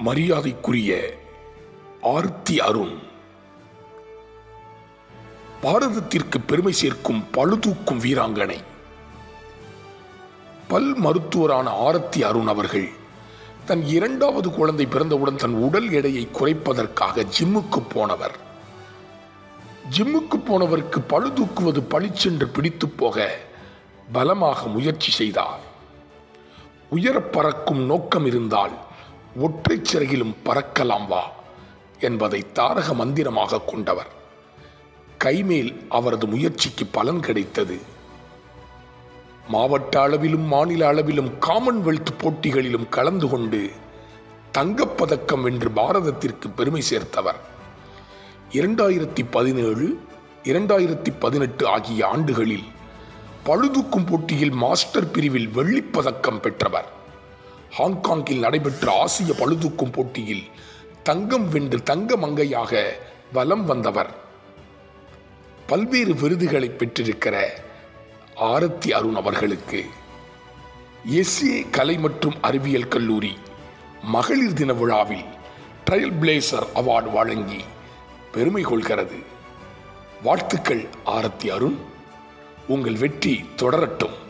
மரியாதைக்குரிய ஆர்த்தி அருண் பாரதத்திற்கு பெருமை சேர்க்கும் பழுதூக்கும் வீராங்கனை பல் மருத்துவரான ஆரத்தி அருண் அவர்கள் தன் இரண்டாவது குழந்தை பிறந்தவுடன் தன் உடல் எடையை குறைப்பதற்காக ஜிம்முக்கு போனவர் ஜிம்முக்கு போனவருக்கு பழுதூக்குவது பளிச்சென்று பிடித்து போக பலமாக முயற்சி செய்தார் உயரப் பறக்கும் நோக்கம் இருந்தால் ஒற்றைச் சிறகிலும் பறக்கலாம் வா என்பதை தாரக மந்திரமாக கொண்டவர் கைமேல் அவரது முயற்சிக்கு பலன் கிடைத்தது மாவட்ட அளவிலும் மாநில அளவிலும் காமன்வெல்த் போட்டிகளிலும் கலந்து கொண்டு தங்கப்பதக்கம் வென்று பாரதத்திற்கு பெருமை சேர்த்தவர் இரண்டாயிரத்தி பதினேழு இரண்டாயிரத்தி பதினெட்டு ஆகிய ஆண்டுகளில் பழுதூக்கும் போட்டியில் மாஸ்டர் பிரிவில் வெள்ளிப்பதக்கம் பெற்றவர் ஹாங்காங்கில் நடைபெற்ற ஆசிய பழுதூக்கும் போட்டியில் தங்கம் வென்று தங்க மங்கையாக வலம் வந்தவர் பல்வேறு விருதுகளை பெற்றிருக்கிற ஆரத்தி அருண் அவர்களுக்கு எஸ்ஏ கலை மற்றும் அறிவியல் கல்லூரி மகளிர் தின விழாவில் ட்ரையல் பிளேசர் அவார்டு வழங்கி பெருமை கொள்கிறது வாழ்த்துக்கள் ஆரத்தி அருண் உங்கள் வெற்றி தொடரட்டும்